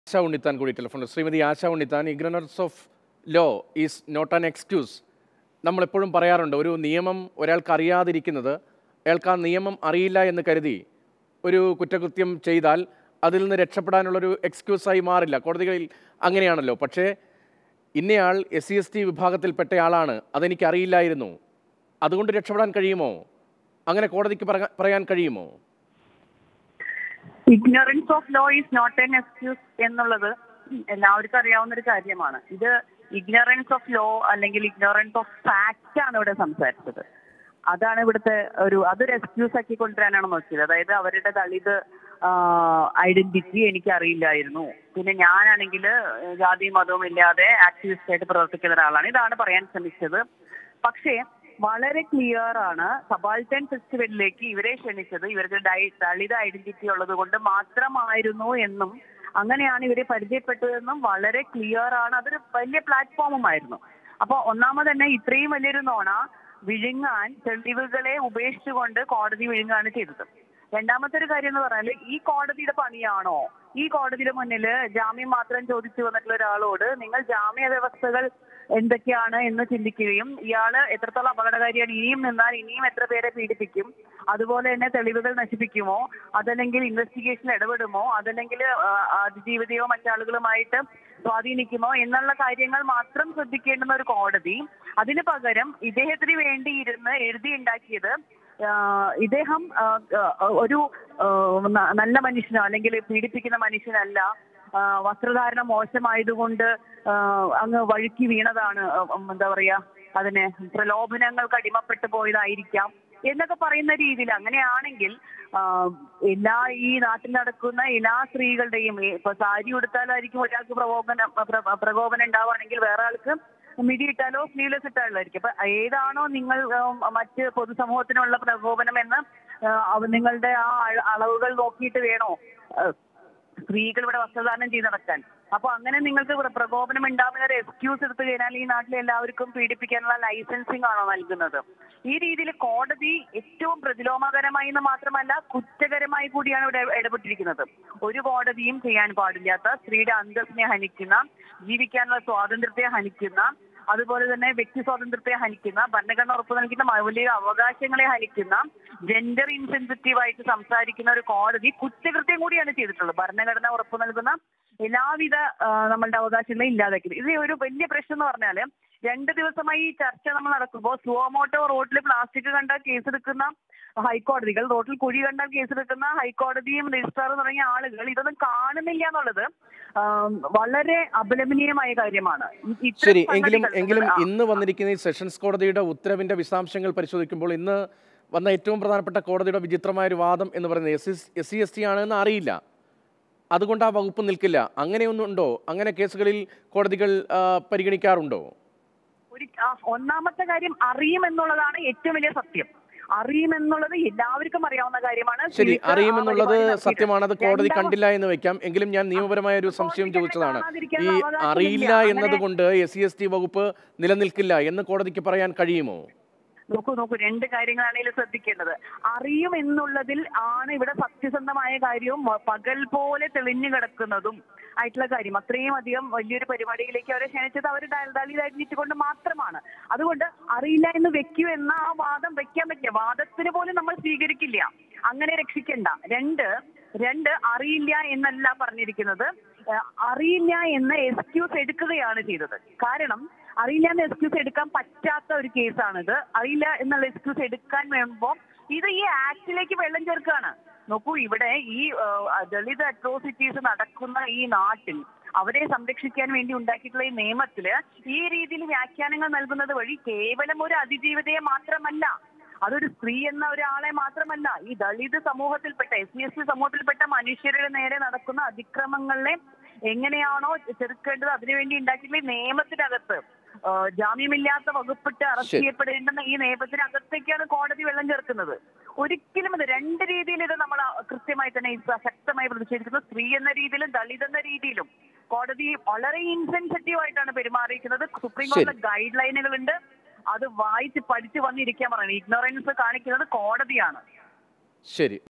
ആശ ഉണ്ണിത്താൻ കൂടി ടെലിഫോണിൽ Shrimati Asha Unnithan ignorance of law is not an excuse നമ്മളെപ്പോഴും പറയാറുണ്ട് ഒരു നിയമം ഒരാൾക്ക് അറിയാതിരിക്കുന്നത് അയാൾക്ക് ആ നിയമം അറിയില്ല എന്ന് കരുതി ഒരു കുറ്റകൃത്യം ചെയ്താൽ അതിൽ നിന്ന് രക്ഷപ്പെടാനുള്ളൊരു എക്സ്ക്യൂസായി മാറില്ല കോടതികളിൽ അങ്ങനെയാണല്ലോ പക്ഷേ ഇന്നയാൾ എസ് സി എസ് ടി വിഭാഗത്തിൽപ്പെട്ടയാളാണ് അതെനിക്ക് അറിയില്ലായിരുന്നു അതുകൊണ്ട് രക്ഷപ്പെടാൻ കഴിയുമോ അങ്ങനെ കോടതിക്ക് പറ- പറയാൻ കഴിയുമോ ignorance of law is not an excuse എന്നുള്ളത് എല്ലാവർക്കും അറിയാവുന്ന ഒരു കാര്യമാണ് ഇത് ഇഗ്നോറൻസ് ഓഫ് ലോ അല്ലെങ്കിൽ ഇഗ്നോറൻസ് ഓഫ് ഫാക്റ്റ് ആണ് ഇവിടെ സംസാരിച്ചത് അതാണ് ഇവിടുത്തെ ഒരു അതൊരു എക്സ്ക്യൂസ് ആക്കി കൊണ്ടുവരാനാണ് നോക്കിയത് അതായത് അവരുടെ ദളിത് ഐഡന്റിറ്റി എനിക്ക് അറിയില്ലായിരുന്നു പിന്നെ ഞാനാണെങ്കിൽ ജാതി മതവും ഇല്ലാതെ ആക്ടിവിസ്റ്റ് ആയിട്ട് പ്രവർത്തിക്കുന്ന ഒരാളാണ് ഇതാണ് പറയാൻ ശ്രമിച്ചത് പക്ഷേ വളരെ ക്ലിയർ ആണ് സബാൾട്ടൻ ഫെസ്റ്റിവലിലേക്ക് ഇവരെ ക്ഷണിച്ചത് ഇവർക്ക് ഡൈ- ദളിത് ഐഡന്റിറ്റി ഉള്ളത് കൊണ്ട് മാത്രമായിരുന്നു എന്നും അങ്ങനെയാണ് ഇവരെ പരിചയപ്പെട്ടതെന്നും വളരെ ക്ലിയർ ആണ് അതൊരു വലിയ പ്ലാറ്റ്ഫോമുമായിരുന്നു അപ്പൊ ഒന്നാമത് തന്നെ ഇത്രയും വലിയൊരു നോണ വിഴുങ്ങാൻ തെളിവുകളെ ഉപേക്ഷിച്ചുകൊണ്ട് കോടതി വിഴുങ്ങാണ് ചെയ്തത് രണ്ടാമത്തെ ഒരു കാര്യം എന്ന് പറഞ്ഞാൽ ഈ കോടതിയുടെ പണിയാണോ ഈ കോടതിയുടെ മുന്നിൽ ജാമ്യം മാത്രം ചോദിച്ചു വന്നിട്ടുള്ള ഒരാളോട് നിങ്ങൾ ജാമ്യ വ്യവസ്ഥകൾ എന്തൊക്കെയാണ് എന്ന് ചിന്തിക്കുകയും ഇയാള് എത്രത്തോളം അപകടകാരിയാണ് ഇനിയും നിന്നാൽ ഇനിയും എത്ര പേരെ പീഡിപ്പിക്കും അതുപോലെ തന്നെ തെളിവുകൾ നശിപ്പിക്കുമോ അതല്ലെങ്കിൽ ഇൻവെസ്റ്റിഗേഷനിൽ ഇടപെടുമോ അതല്ലെങ്കിൽ ആ, അതിജീവിതയോ മറ്റാളുകളുമായിട്ട് സ്വാധീനിക്കുമോ എന്നുള്ള കാര്യങ്ങൾ മാത്രം ശ്രദ്ധിക്കേണ്ടുന്ന ഒരു കോടതി അതിന് പകരം ഇദ്ദേഹത്തിന് വേണ്ടി ഇരുന്ന് എഴുതിയുണ്ടാക്കിയത് ആഹ് ഇദ്ദേഹം ആഹ് ആഹ് ഒരു ആഹ് ന- നല്ല മനുഷ്യനോ അല്ലെങ്കിൽ പീഡിപ്പിക്കുന്ന മനുഷ്യനല്ല ആഹ് വസ്ത്രധാരണം മോശമായതുകൊണ്ട് ആഹ് അങ്ങ് വഴുക്കി വീണതാണ് ഉം എന്താ പറയാ അതിന് പ്രലോഭനങ്ങൾക്ക് അടിമപ്പെട്ടു പോയതായിരിക്കാം എന്നൊക്കെ പറയുന്ന രീതിയിൽ അങ്ങനെയാണെങ്കിൽ ആഹ് എല്ലാ ഈ നാട്ടിൽ നടക്കുന്ന എല്ലാ സ്ത്രീകളുടെയും ഈ ഇപ്പൊ സാരി ഉടുത്താലായിരിക്കും ഒരാൾക്ക് പ്രകോപനം പ്ര- പ്രകോപനം ഉണ്ടാവുകയാണെങ്കിൽ വേറെ ആൾക്ക് മിഡി ഇട്ടാലോ സ്ലീവ്ലെസ് ഇട്ടാലായിരിക്കും അപ്പൊ ഏതാണോ നിങ്ങൾ ഉം, മറ്റ് പൊതുസമൂഹത്തിനുള്ള പ്രകോപനം എന്ന് ആഹ് അവ- നിങ്ങളുടെ ആ അള- അളവുകൾ നോക്കിയിട്ട് വേണോ ആഹ് സ്ത്രീകൾ ഇവിടെ വസ്ത്രദാനം ചെയ്ത് നടക്കാൻ അപ്പൊ അങ്ങനെ നിങ്ങൾക്ക് പ്ര- പ്രകോപനം ഉണ്ടാവുന്ന ഒരു എക്സ്ക്യൂസ് എടുത്തു കഴിഞ്ഞാൽ ഈ നാട്ടിലെ എല്ലാവർക്കും പീഡിപ്പിക്കാനുള്ള ലൈസൻസിങ് ആണോ നൽകുന്നത് ഈ രീതിയിൽ കോടതി ഏറ്റവും പ്രതിലോമകരമായി എന്ന് മാത്രമല്ല കുറ്റകരമായി കൂടിയാണ് ഇവിടെ ഇടപെട്ടിരിക്കുന്നത് ഒരു കോടതിയും ചെയ്യാൻ പാടില്ലാത്ത സ്ത്രീയുടെ അന്തസ്സിനെ ഹനിക്കുന്ന ജീവിക്കാനുള്ള സ്വാതന്ത്ര്യത്തെ ഹനിക്കുന്ന അതുപോലെ തന്നെ വ്യക്തി സ്വാതന്ത്ര്യത്തെ ഹനിക്കുന്ന ഭരണഘടന ഉറപ്പു നൽകുന്ന മൗലിക അവകാശങ്ങളെ ഹനിക്കുന്ന ജെൻഡർ ഇൻസെൻസിറ്റീവ് ആയിട്ട് സംസാരിക്കുന്ന ഒരു കോടതി കുറ്റകൃത്യം കൂടിയാണ് ചെയ്തിട്ടുള്ളത് ഭരണഘടന ഉറപ്പു നൽകുന്ന എല്ലാവിധ ആ, നമ്മളുടെ അവകാശങ്ങളെയും ഇല്ലാതാക്കിയത് ഇത് ഒരു വലിയ പ്രശ്നം എന്ന് പറഞ്ഞാല് രണ്ട് ദിവസമായി ഈ ചർച്ച നമ്മൾ നടക്കുമ്പോൾ സുവമോട്ടോ റോഡിൽ പ്ലാസ്റ്റിക് കണ്ടാൽ കേസെടുക്കുന്ന ഹൈക്കോടതികൾ റോഡിൽ കുഴി കണ്ടാൽ കേസെടുക്കുന്ന ഹൈക്കോടതിയും രജിസ്ട്രാറും തുടങ്ങിയ ആളുകൾ ഇതൊന്നും കാണുന്നില്ല എന്നുള്ളത് ആ, വളരെ അപലപനീയമായ കാര്യമാണ് ഇ- ഇത്തരം ശരി എങ്കിലും സംഗതികൾ എങ്കിലും ആ, ഇന്ന് വന്നിരിക്കുന്ന ഈ സെഷൻസ് കോടതിയുടെ ഉത്തരവിന്റെ വിശദാംശങ്ങൾ പരിശോധിക്കുമ്പോൾ ഇന്ന് വന്ന ഏറ്റവും പ്രധാനപ്പെട്ട കോടതിയുടെ വിചിത്രമായ ഒരു വാദം എന്ന് പറയുന്നത് S S C S T ആണെന്ന് അറിയില്ല അതുകൊണ്ട് ആ വകുപ്പ് നിൽക്കില്ല അങ്ങനെയൊന്നും ഉണ്ടോ അങ്ങനെ കേസുകളിൽ കോടതികൾ ആ, പരിഗണിക്കാറുണ്ടോ ഒരു ആ, ഒന്നാമത്തെ കാര്യം അറിയുമെന്നുള്ളതാണ് ഏറ്റവും വലിയ സത്യം അറിയുമെന്നുള്ളത് എല്ലാവർക്കും അറിയാവുന്ന കാര്യമാണ് ശരി ചിലർക്ക് ആ അറിയുമെന്നുള്ളത് പരിപാടി നടത്തിയിട്ട് സത്യമാണ് അത് കോടതി രണ്ടാമത്തെ- കണ്ടില്ല എന്ന് വെക്കാം എങ്കിലും ഞാൻ നിയമപരമായ ഒരു സംശയം കോടതിക്ക് ചോദിച്ചതാണ് കാണാതിരിക്കാൻ ഈ അവകാശമില്ല. അറിയില്ല അങ്ങനെ- എന്നതുകൊണ്ട് എസ് സി എസ് ടി വകുപ്പ് നിലനിൽക്കില്ല എന്ന് കോടതിക്ക് പറയാൻ കഴിയുമോ നോക്കൂ നോക്കൂ രണ്ട് കാര്യങ്ങളാണ് ഇതിൽ ശ്രദ്ധിക്കേണ്ടത് അറിയും എന്നുള്ളതിൽ ആണ് ഇവിടെ സത്യസന്ധമായ കാര്യവും മ- പകൽ പോലെ തെളിഞ്ഞു കിടക്കുന്നതും ആയിട്ടുള്ള കാര്യം അത്രയും അധികം വലിയൊരു പരിപാടിയിലേക്ക് അവരെ ക്ഷണിച്ചത് അവർ ദളിതായിട്ട് കൊണ്ട് മാത്രമാണ് അതുകൊണ്ട് അറിയില്ല എന്ന് വെക്കൂ എന്ന ആ വാദം വെക്കാൻ പറ്റില്ല വാദത്തിന് പോലും നമ്മൾ സ്വീകരിക്കില്ല അങ്ങനെ രക്ഷിക്കണ്ട രണ്ട് രണ്ട് അറിയില്ല എന്നല്ല പറഞ്ഞിരിക്കുന്നത് ഏഹ് അറിയില്ല എന്ന എക്സ്ക്യൂസ് എടുക്കുകയാണ് ചെയ്തത് കാരണം അറിയില്ല എന്ന എക്സ്ക്യൂസ് എടുക്കാൻ പറ്റാത്ത ഒരു കേസാണിത് അറിയില്ല എന്നുള്ള എക്സ്ക്യൂസ് എടുക്കാൻ വേണ്ടുമ്പോൾ ഇത് ഈ ആക്ടിലേക്ക് വെള്ളം ചേർക്കുകയാണ് നോക്കൂ ഇവിടെ ഈ ഏഹ്, ദളിത് അട്രോസിറ്റീസ് നടക്കുന്ന ഈ നാട്ടിൽ അവരെ സംരക്ഷിക്കാൻ വേണ്ടി ഉണ്ടാക്കിയിട്ടുള്ള ഈ നിയമത്തില് ഈ രീതിയിൽ വ്യാഖ്യാനങ്ങൾ നൽകുന്നത് വഴി കേവലം ഒരു അതിജീവിതയെ മാത്രമല്ല അതൊരു സ്ത്രീ എന്ന ഒരാളെ മാത്രമല്ല ഈ ദളിത് സമൂഹത്തിൽപ്പെട്ട എസ് സി എസ് ടി സമൂഹത്തിൽപ്പെട്ട മനുഷ്യരുടെ നേരെ നടക്കുന്ന അതിക്രമങ്ങളെ എങ്ങനെയാണോ ചെറുക്കേണ്ടത് അതിനുവേണ്ടി ഉണ്ടാക്കിയിട്ടുള്ള ഈ നിയമത്തിനകത്ത് ആ, ജാമ്യമില്ലാത്ത വകുപ്പിട്ട് അറസ്റ്റ് ശരി. ചെയ്യപ്പെടേണ്ടുന്ന ഈ നിയമത്തിനകത്തേക്കാണ് കോടതി വെള്ളം ചേർക്കുന്നത് ഒരിക്കലും ഇത് രണ്ട് രീതിയിൽ ഇത് നമ്മൾ കൃത്യമായി തന്നെ ഇത് ശക്തമായി പ്രതിഷേധിക്കുന്നു സ്ത്രീ എന്ന രീതിയിലും ദളിത് എന്ന രീതിയിലും കോടതി വളരെ ഇൻസെൻസിറ്റീവ് ആയിട്ടാണ് പെരുമാറിയിരിക്കുന്നത് സുപ്രീം കോടതി ഗൈഡ് ലൈനുകൾ ഉണ്ട് അത് വായിച്ച് പഠിച്ച് വന്നിരിക്കാൻ പറയുന്നത് ഇഗ്നോറൻസ് കാണിക്കുന്നത് കോടതിയാണ് ശരി